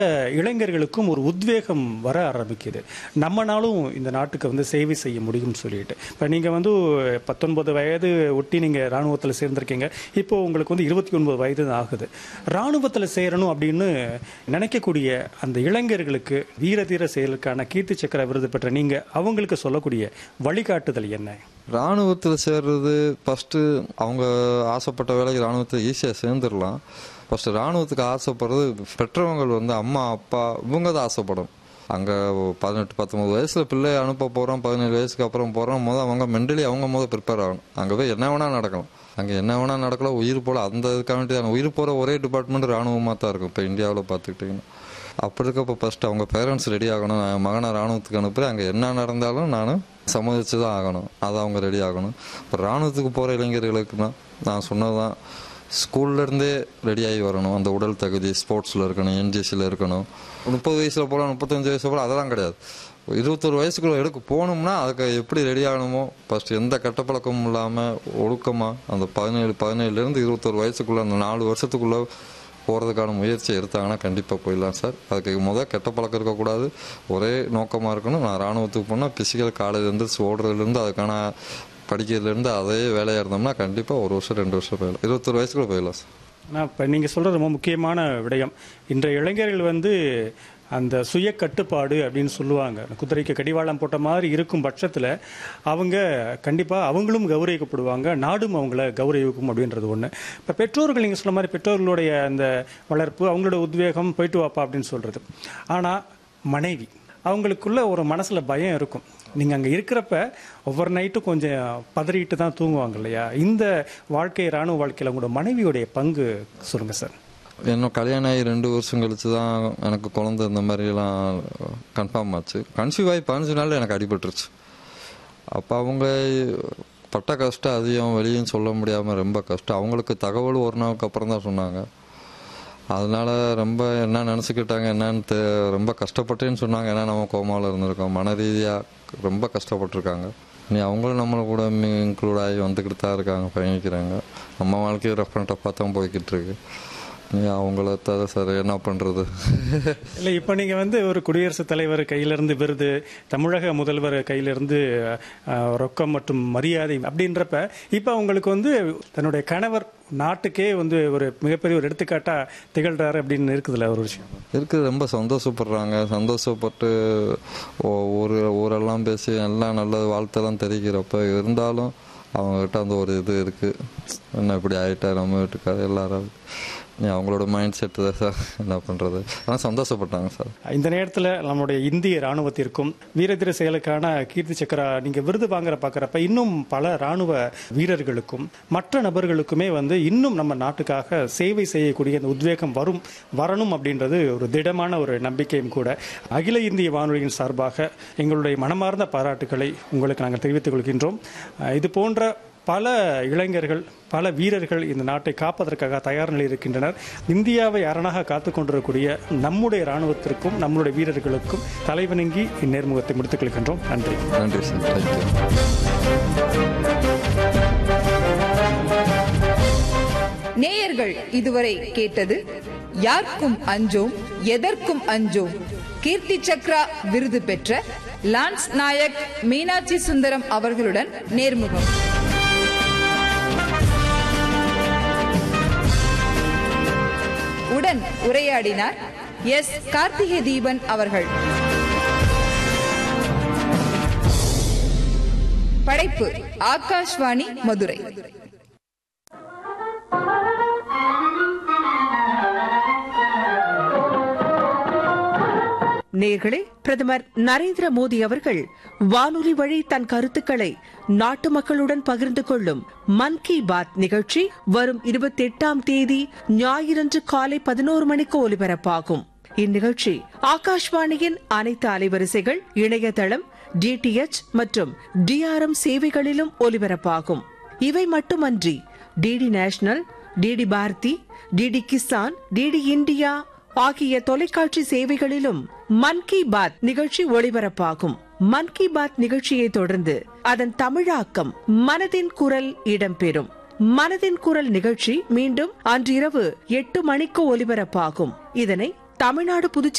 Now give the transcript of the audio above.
இளைஞர்களுக்கும் ஒரு உத்வேகம் வர ஆரம்பிக்குது நம்மனாலும் இந்த நாட்டுக்கு வந்து சேவை செய்ய முடியும்னு சொல்லிட்டு இப்போ நீங்கள் வந்து பத்தொன்பது வயது ஒட்டி நீங்கள் இராணுவத்தில் சேர்ந்திருக்கீங்க இப்போ உங்களுக்கு வந்து இருபத்தி ஒன்பது வயது தான் ஆகுது இராணுவத்தில் சேரணும் அப்படின்னு நினைக்கக்கூடிய அந்த இளைஞர்களுக்கு வீர தீர செயலுக்கான கீர்த்தி சக்கர விருது பெற்ற நீங்கள் அவங்களுக்கு சொல்லக்கூடிய வழிகாட்டுதல் என்ன ராணுவத்தில் சேர்றது ஃபஸ்ட்டு அவங்க ஆசைப்பட்ட வேலைக்கு ராணுவத்தில் ஈஸியாக சேர்ந்துடலாம் ஃபஸ்ட்டு ராணுவத்துக்கு ஆசைப்படுறது பெற்றவங்கள் வந்து அம்மா அப்பா இவங்க தான் ஆசைப்படும் அங்கே பதினெட்டு பத்தொம்பது வயசில் பிள்ளை அனுப்ப போகிறோம் பதினேழு வயசுக்கு அப்புறம் போகிறோம் முதல் அவங்க மென்டலி அவங்க முதல் ப்ரிப்பேர் ஆகணும் அங்கே போய் என்ன வேணால் நடக்கலாம் அங்கே என்ன வேணால் நடக்கலாம் உயிர் போல அந்த இதுக்காக உயிர் போகிற ஒரே டிபார்ட்மெண்ட் ராணுவமாக தான் இருக்கும் இப்போ இந்தியாவில் பார்த்துக்கிட்டிங்கன்னா அப்படி இருக்கப்போ ஃபஸ்ட்டு அவங்க பேரண்ட்ஸ் ரெடி ஆகணும் நான் மகனை ராணுவத்துக்கு அனுப்புகிறேன் அங்கே என்ன நடந்தாலும் நான் சம்மதிச்சு தான் ஆகணும் அதை அவங்க ரெடி ஆகணும் இப்போ ராணுவத்துக்கு போகிற இளைஞர்களுக்குன்னா நான் சொன்னது தான் ஸ்கூல்லேருந்தே ரெடியாகி வரணும் அந்த உடல் தகுதி ஸ்போர்ட்ஸில் இருக்கணும் என்ஜிசியில் இருக்கணும் முப்பது வயசில் போகலாம் முப்பத்தஞ்சு வயசில் போகலாம் அதெல்லாம் கிடையாது இருபத்தொரு வயசுக்குள்ள எடுக்க போகணும்னா அதுக்கு எப்படி ரெடி ஆகணுமோ ஃபஸ்ட் எந்த கெட்ட பழக்கமும் இல்லாமல் ஒழுக்கமாக அந்த பதினேழு பதினேழுலேருந்து இருபத்தொரு வயசுக்குள்ளே அந்த நாலு வருஷத்துக்குள்ளே போகிறதுக்கான முயற்சி எடுத்தாங்கன்னா கண்டிப்பாக போயிடலாம் சார் அதுக்கு முதல் கெட்ட பழக்கம் இருக்கக்கூடாது ஒரே நோக்கமாக இருக்கணும் நான் ராணுவத்துக்கு போனால் பிசிக்கல் காலேஜ்லேருந்து ஓடுறதுலேருந்து அதுக்கான படிக்கிறதுலேருந்து அதே வேலையாக இருந்தோம்னா கண்டிப்பாக ஒரு வருஷம் ரெண்டு வருஷம் போயிடலாம் இருபத்தொரு வயசுக்குள்ள போயிடலாம் சார் ஆனால் இப்போ நீங்கள் சொல்கிறது ரொம்ப முக்கியமான விடயம் இன்றைய இளைஞர்கள் வந்து அந்த சுய கட்டுப்பாடு அப்படின்னு சொல்லுவாங்க குதிரைக்கு கடிவாளம் போட்ட மாதிரி இருக்கும் பட்சத்தில் அவங்க கண்டிப்பாக அவங்களும் கௌரவிக்கப்படுவாங்க நாடும் அவங்கள கௌரவிக்கும் அப்படின்றது ஒன்று இப்போ பெற்றோர்கள் நீங்கள் சொன்ன மாதிரி பெற்றோர்களுடைய அந்த வளர்ப்பு அவங்களோட உத்வேகம் போயிட்டு வாப்பா அப்படின்னு சொல்கிறது ஆனால் மனைவி அவங்களுக்குள்ள ஒரு மனசில் பயம் இருக்கும் நீங்கள் அங்கே இருக்கிறப்ப ஒவ்வொரு நைட்டும் கொஞ்சம் பதறிட்டு தான் தூங்குவாங்க இல்லையா இந்த வாழ்க்கை இராணுவ வாழ்க்கையில் உங்களோட மனைவியுடைய பங்கு சொல்லுங்கள் சார் இன்னும் கல்யாணம் ஆகி ரெண்டு வருஷம் கழிச்சு தான் எனக்கு குழந்தை இந்த மாதிரிலாம் கன்ஃபார்ம் ஆச்சு கன்சீவ் ஆகி பதினஞ்சு நாள் எனக்கு அடிபட்டுருச்சு அப்போ அவங்க பட்ட கஷ்டம் அதிகம் வெளியும் சொல்ல முடியாமல் ரொம்ப கஷ்டம் அவங்களுக்கு தகவல் ஒரு நாளுக்கு அப்புறம் தான் சொன்னாங்க அதனால ரொம்ப என்ன நினச்சிக்கிட்டாங்க என்னன்னு தெ ரொம்ப கஷ்டப்பட்டேன்னு சொன்னாங்க ஏன்னா நம்ம கோமாவில் இருந்திருக்கோம் மன ரீதியாக ரொம்ப கஷ்டப்பட்டிருக்காங்க நீ அவங்களும் நம்மளை கூட இன்க்ளூட் ஆகி வந்துக்கிட்டு தான் இருக்காங்க பயணிக்கிறாங்க நம்ம வாழ்க்கையை ரெஃபரண்ட்டாக பார்த்தா போய்கிட்டு இருக்கு நீ அவங்கள தவிர சார் என்ன பண்ணுறது இல்லை இப்போ நீங்கள் வந்து ஒரு குடியரசுத் தலைவர் கையிலிருந்து விருது தமிழக முதல்வர் கையிலிருந்து அஹ், ரொக்கம் மற்றும் மரியாதை அப்படின்றப்ப இப்போ உங்களுக்கு வந்து தன்னுடைய கணவர் நாட்டுக்கே வந்து ஒரு மிகப்பெரிய ஒரு எடுத்துக்காட்டா திகழ்றாரு அப்படின்னு இருக்குதுல்ல ஒரு விஷயம் இருக்குது ரொம்ப சந்தோஷப்படுறாங்க சந்தோஷப்பட்டு ஓ- ஊர் ஊரெல்லாம் பேசி எல்லாம் நல்ல வாழ்த்தெல்லாம் தெரிவிக்கிறப்ப இருந்தாலும் அவங்ககிட்ட அந்த ஒரு இது இருக்குது என்ன இப்படி ஆகிட்டா நம்ம வீட்டுக்கார எல்லாரும் நீ அவங்களோட மைண்ட் செட்டு தான் சார் என்ன பண்ணுறது ஆனால் சந்தோஷப்பட்டாங்க சார் இந்த நேரத்தில் நம்முடைய இந்திய ராணுவத்திற்கும் வீரதீர செயலுக்கான கீர்த்தி சக்கரா நீங்கள் விருது வாங்குற பார்க்குறப்ப இன்னும் பல ராணுவ வீரர்களுக்கும் மற்ற நபர்களுக்குமே வந்து இன்னும் நம்ம நாட்டுக்காக சேவை செய்யக்கூடிய அந்த உத்வேகம் வரும் வரணும் அப்படின்றது ஒரு திடமான ஒரு நம்பிக்கையும் கூட அகில இந்திய வானொலியின் சார்பாக எங்களுடைய மனமார்ந்த பாராட்டுகளை உங்களுக்கு நாங்கள் தெரிவித்துக் கொள்கின்றோம் அஹ் இது போன்ற பல இளைஞர்கள் பல வீரர்கள் இந்த நாட்டை காப்பதற்காக தயார் நிலையில் இருக்கின்றனர் இந்தியாவை அரணாக காத்துக் கொண்டிருக்கக்கூடிய நம்முடைய ராணுவத்திற்கும் நம்முடைய வீரர்களுக்கும் தலைவணங்கி இந்நேர்முகத்தை முடித்துக் கொள்கின்றோம் நன்றி நன்றி சார் தேங்க்யூ நேயர்கள் இதுவரை கேட்டது யாருக்கும் அஞ்சோம் எதற்கும் அஞ்சோம் கீர்த்தி சக்ரா விருது பெற்ற லான்ஸ் நாயக் மீனாட்சி சுந்தரம் அவர்களுடன் நேர்முகம் உடன் உரையாடினார் எஸ் கார்த்திகை தீபன் அவர்கள் படைப்பு ஆகாஷ்வாணி மதுரை நேர்களே பிரதமர் நரேந்திர மோடி அவர்கள் வானொலி வழி தன் கருத்துக்களை நாட்டு மக்களுடன் பகிர்ந்து கொள்ளும் மன் கி பாத் நிகழ்ச்சி வரும் இருபத்தி எட்டாம் தேதி ஞாயிறன்று காலை பதினோரு மணிக்கு ஒலிபரப்பாகும் இந்நிகழ்ச்சி ஆகாஷ்வாணியின் அனைத்து அலைவரிசைகள் இணையதளம் டிடிஎச் மற்றும் டிஆர்எம் சேவைகளிலும் ஒலிபரப்பாகும் இவை மட்டுமன்றி DD National DD Bharati DD Kisan DD India ஆகிய தொலைக்காட்சி சேவைகளிலும் மன் கி பாத் நிகழ்ச்சி ஒளிபரப்பாகும் மன் கி பாத் நிகழ்ச்சியை தொடர்ந்து அதன் தமிழாக்கம் மனதின் குரல் இடம்பெறும் மனதின் குரல் நிகழ்ச்சி மீண்டும் அன்றிரவு எட்டு மணிக்கு ஒலிபரப்பாகும் இதனை தமிழ்நாடு புதுச்சேரி